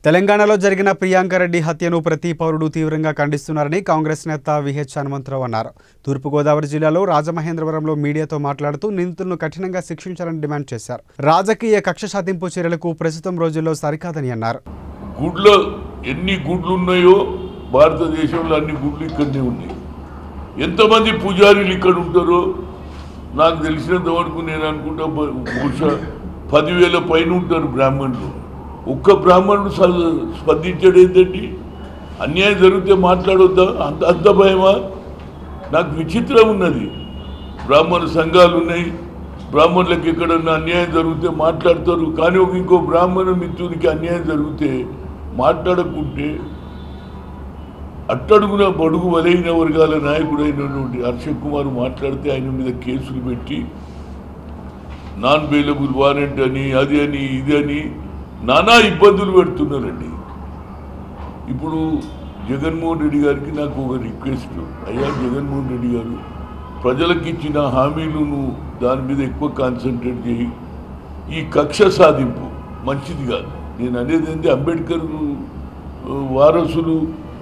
తెలంగాణలో జరిగిన ప్రియాంక రెడ్డి హత్యను ప్రతి పౌరుడు తీవ్రంగా ఖండిస్తున్నారని కాంగ్రెస్ నేత విహెచ్ హనుమంతరావు అన్నారు తూర్పుగోదావరి జిల్లాలో రాజమహేంద్రవరంలో మీడియాతో మాట్లాడుతూ నిందితులను కఠినంగా శిక్షించాలని డిమాండ్ చేశారు రాజకీయ కక్ష సాధింపు చర్యలకు ప్రస్తుతం రోజుల్లో సరికాదని అన్నారు గుడ్లో ఎన్ని గుడ్లు ఉన్నాయో భారతదేశంలో అన్ని గుడ్లు ఇక్కడనే ఉన్నాయి ఎంతమంది పూజారులు ఇక్కడ ఉంటారో నాకు తెలిసినంత వరకు నేను అనుకుంటా బ- బహుశా పదివేల పైన ఉంటారు బ్రాహ్మణులు ఒక్క బ్రాహ్మణుడు స- స్పందించాడు ఏంటండి అన్యాయం జరిగితే మాట్లాడొద్దా అంత అంత భయమా నాకు విచిత్రం ఉన్నది బ్రాహ్మణ సంఘాలు ఉన్నాయి బ్రాహ్మణులకు ఎక్కడన్నా అన్యాయం జరిగితే మాట్లాడతారు కానీ ఒక ఇంకో బ్రాహ్మణ మిత్రునికి అన్యాయం జరిగితే మాట్లాడకుంటే అట్టడుగున బడుగు బలైన వర్గాల నాయకుడైనటువంటి హర్ష కుమార్ మాట్లాడితే ఆయన మీద కేసులు పెట్టి నాన్ బెయిలబుల్ వారెంట్ అని అది అని ఇది అని నానా ఇబ్బందులు పెడుతున్నారండి ఇప్పుడు జగన్మోహన్ రెడ్డి గారికి నాకు ఒక రిక్వెస్ట్ అయ్యా జగన్మోహన్ రెడ్డి గారు ప్రజలకు ఇచ్చిన హామీలను దాని మీద ఎక్కువ కాన్సన్ట్రేట్ చేయి ఈ కక్ష సాధింపు మంచిది కాదు నేను అనేది ఏంటి అంబేద్కర్ ఆ, వారసులు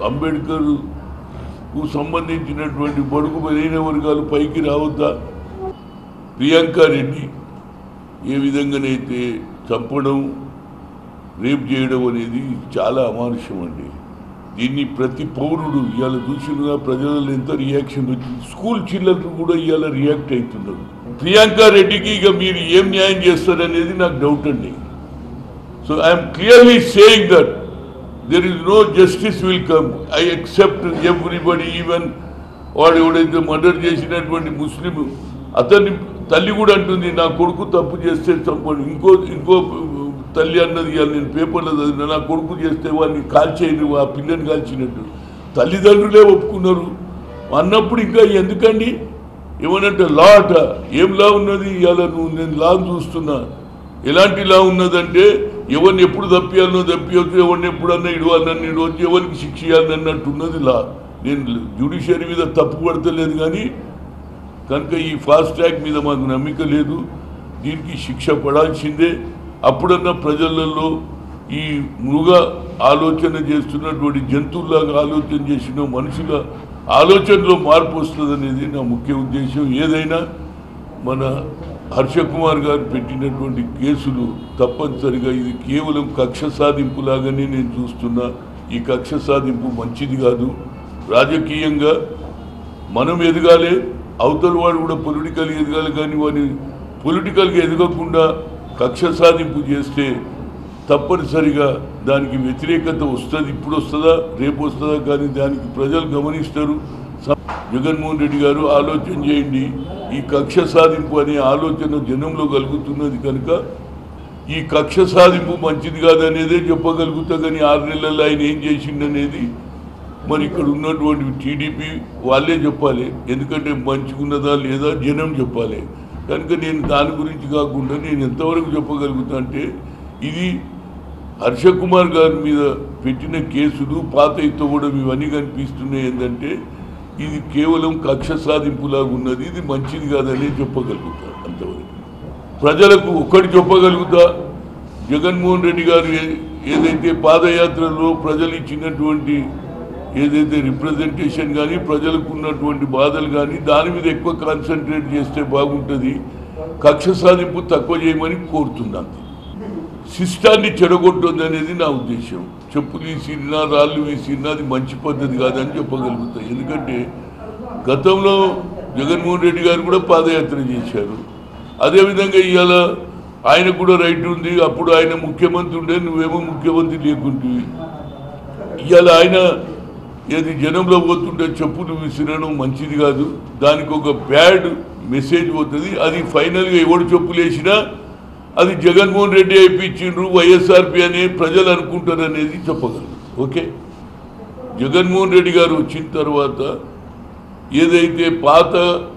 అంబేద్కర్కు సంబంధించినటువంటి బడుగు బలైన వర్గాలు పైకి రావద్దా ప్రియాంక రెడ్డి ఏ విధంగానైతే చంపడం రేప్ చేయడం అనేది చాలా అమానుష్యం అండి దీన్ని ప్రతి పౌరుడు ఇవాళ చూసినగా ప్రజలలో ఎంత రియాక్షన్ వచ్చింది స్కూల్ చిల్లర్లు కూడా ఇవాళ రియాక్ట్ అవుతున్నారు ప్రియాంక రెడ్డికి ఇక మీరు ఏం న్యాయం చేస్తారనేది నాకు డౌట్ అండి so I'm clearly saying that there is no justice will come I accept everybody even వాడు ఎవడైతే మర్డర్ చేసినటువంటి ముస్లిం అతన్ని తల్లి కూడా అంటుంది నా కొడుకు తప్పు చేస్తే చంపండి ఇంకో ఇంకో తల్లి అన్నది ఇవాళ నేను పేపర్లో చదివిన నా కొడుకు చేస్తే వాడిని కాల్చేయను ఆ పిల్లని కాల్చినట్టు తల్లిదండ్రులే ఒప్పుకున్నారు అన్నప్పుడు ఇంకా ఎందుకండి ఏమనంటే లా అట ఏం లా ఉన్నది ఇవాళ నువ్వు నేను లా చూస్తున్నా ఎలాంటి లా ఉన్నదంటే ఎవరిని ఎప్పుడు తప్పియాలనో తప్పియొచ్చు ఎవరిని ఎప్పుడన్నా ఇడవాలని ఇడవచ్చు ఎవరికి శిక్ష ఇవ్వాలని అన్నట్టు ఉన్నది లా నేను జ్యుడిషియరీ మీద తప్పు పడతలేదు కానీ కనుక ఈ ఫాస్ట్ ట్రాక్ మీద మాకు నమ్మిక లేదు దీనికి శిక్ష పడాల్సిందే అప్పుడన్నా ప్రజలలో ఈ మృగ ఆలోచన చేస్తున్నటువంటి జంతువులాగా ఆలోచన చేసిన మనుషుల ఆలోచనలో మార్పు వస్తుంది అనేది నా ముఖ్య ఉద్దేశం ఏదైనా మన హర్ష కుమార్ గారు పెట్టినటువంటి కేసులు తప్పనిసరిగా ఇది కేవలం కక్ష సాధింపులాగానే నేను చూస్తున్నా ఈ కక్ష సాధింపు మంచిది కాదు రాజకీయంగా మనం ఎదగాలి అవతల వాడు కూడా పొలిటికల్ ఎదగాలి కానీ వాడిని పొలిటికల్గా ఎదగకుండా కక్ష సాధింపు చేస్తే తప్పనిసరిగా దానికి వ్యతిరేకత వస్తుంది ఇప్పుడు వస్తుందా రేపు వస్తుందా కానీ దానికి ప్రజలు గమనిస్తారు స- జగన్మోహన్ రెడ్డి గారు ఆలోచన చేయండి ఈ కక్ష సాధింపు అనే ఆలోచన జనంలో కలుగుతున్నది కనుక ఈ కక్ష సాధింపు మంచిది కాదనేదే చెప్పగలుగుతా కానీ ఆరు నెలల్లో ఆయన ఏం చేసిండనేది మరి ఇక్కడ ఉన్నటువంటి టీడీపీ వాళ్ళే చెప్పాలి ఎందుకంటే మంచిగున్నదా లేదా జనం చెప్పాలి కనుక నేను దాని గురించి కాకుండా నేను ఎంతవరకు చెప్పగలుగుతా అంటే ఇది హర్ష కుమార్ గారి మీద పెట్టిన కేసులు పాత ఎత్తవడం ఇవన్నీ కనిపిస్తున్నాయి ఏంటంటే ఇది కేవలం కక్ష సాధింపులాగా ఉన్నది ఇది మంచిది కాదని చెప్పగలుగుతా అంతవరకు ప్రజలకు ఒక్కటి చెప్పగలుగుతా జగన్మోహన్ రెడ్డి గారు ఏ- ఏదైతే పాదయాత్రలో ప్రజలు ఇచ్చినటువంటి ఏదైతే రిప్రజెంటేషన్ కానీ ప్రజలకు ఉన్నటువంటి బాధలు కానీ దాని మీద ఎక్కువ కాన్సన్ట్రేట్ చేస్తే బాగుంటుంది కక్ష సాధింపు తక్కువ చేయమని కోరుతున్నాను సిస్టాన్ని చెడగొట్టొద్దు అనేది నా ఉద్దేశం చెప్పులు విసిరినా రాళ్ళు విసిరినా అది మంచి పద్ధతి కాదని చెప్పగలుగుతా ఎందుకంటే గతంలో జగన్మోహన్ రెడ్డి గారు కూడా పాదయాత్ర చేశారు అదేవిధంగా ఇవాళ ఆయనకు కూడా రైట్ ఉంది అప్పుడు ఆయన ముఖ్యమంత్రి ఉండే నువ్వేమో ముఖ్యమంత్రి లేకుంటివి ఇవాళ ఆయన ఏది జనంలో పోతుంటే చెప్పులు విసిరడం మంచిది కాదు దానికి ఒక బ్యాడ్ మెసేజ్ పోతుంది అది ఫైనల్గా ఎవడు చెప్పులు వేసినా అది జగన్మోహన్ రెడ్డి అయిపించిండ్రు వైఎస్ఆర్పి అని ప్రజలు అనుకుంటారు అనేది చెప్పగలరు ఓకే జగన్మోహన్ రెడ్డి గారు వచ్చిన తర్వాత ఏదైతే పాత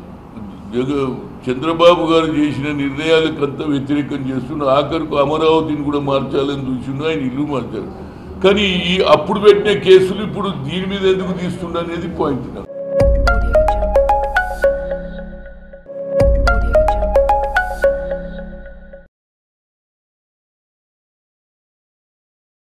జగ చంద్రబాబు గారు చేసిన నిర్ణయాలకంతా వ్యతిరేకం చేస్తున్న ఆఖరికి అమరావతిని కూడా మార్చాలని చూసిన ఆయన ఇల్లు మార్చారు కానీ ఈ అప్పుడు పెట్టిన కేసులు ఇప్పుడు దీని మీద ఎందుకు తీస్తుండ అనేది పాయింట్ నాకు